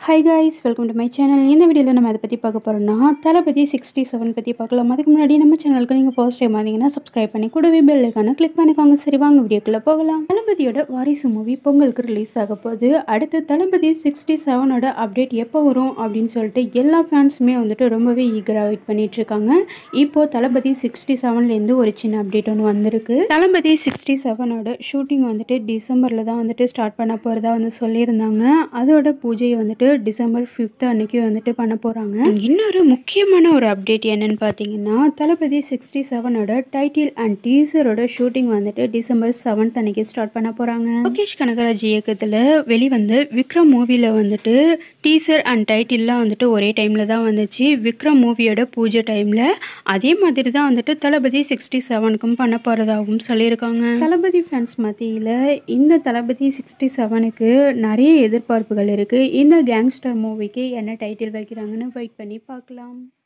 high guys welcome to my channel இந்த வீடியோவில் நம்ம அதை பற்றி பார்க்க போகிறோம்னா தளபதி சிக்ஸ்டி செவன் பற்றி பார்க்கலாம் அதுக்கு முன்னாடி நம்ம சேனலுக்கு நீங்கள் ஃபர்ஸ்ட் டைம் வந்தீங்கன்னா சப்ஸ்கிரைப் பண்ணி கூடவே பெல் ஐக்கான கிளிக் பண்ணிக்கோங்க சரி வாங்க வீடியோக்குள்ளே போகலாம் தளபதியோட வாரிசு மூவி பொங்கலுக்கு ரிலீஸ் ஆக போகுது அடுத்து தளபதி சிக்ஸ்டி செவனோட அப்டேட் எப்போ வரும் அப்படின்னு சொல்லிட்டு எல்லா ஃபேன்ஸுமே வந்துட்டு ரொம்பவே ஈகராக வெயிட் பண்ணிட்டு இருக்காங்க இப்போ தளபதி சிக்ஸ்டி செவன்லேருந்து ஒரு சின்ன அப்டேட் ஒன்று வந்திருக்கு தளபதி சிக்ஸ்டி செவனோட ஷூட்டிங் வந்துட்டு டிசம்பரில் தான் வந்துட்டு ஸ்டார்ட் பண்ண போகிறதா வந்து சொல்லியிருந்தாங்க அதோட பூஜையை வந்துட்டு டிசம்பர் ஃபிஃப்த் அன்னைக்கு வந்துட்டு பண்ண போகிறாங்க இன்னொரு முக்கியமான ஒரு அப்டேட் என்னன்னு பார்த்தீங்கன்னா தளபதி சிக்ஸ்டி செவனோட டைட்டில் அண்ட் டீசரோட ஷூட்டிங் வந்துட்டு டிசம்பர் செவன்த் அன்னைக்கு ஸ்டார்ட் பண்ண போகிறாங்க லோகேஷ் கனகராஜ் இயக்கத்தில் வெளிவந்த விக்ரம் மூவியில் வந்துட்டு டீசர் அண்ட் டைட்டில்லாம் வந்துட்டு ஒரே டைமில் தான் வந்துச்சு விக்ரம் மூவியோட பூஜை டைமில் அதே மாதிரி தான் வந்துட்டு தளபதி சிக்ஸ்டி செவனுக்கும் பண்ண போகிறதாகவும் சொல்லியிருக்காங்க தளபதி ஃபேன்ஸ் மத்தியில் இந்த தளபதி சிக்ஸ்டி செவனுக்கு நிறைய எதிர்பார்ப்புகள் இருக்குது இந்த கேங்ஸ்டர் மூவிக்கு என்ன டைட்டில் வைக்கிறாங்கன்னு வெயிட் பண்ணி பார்க்கலாம்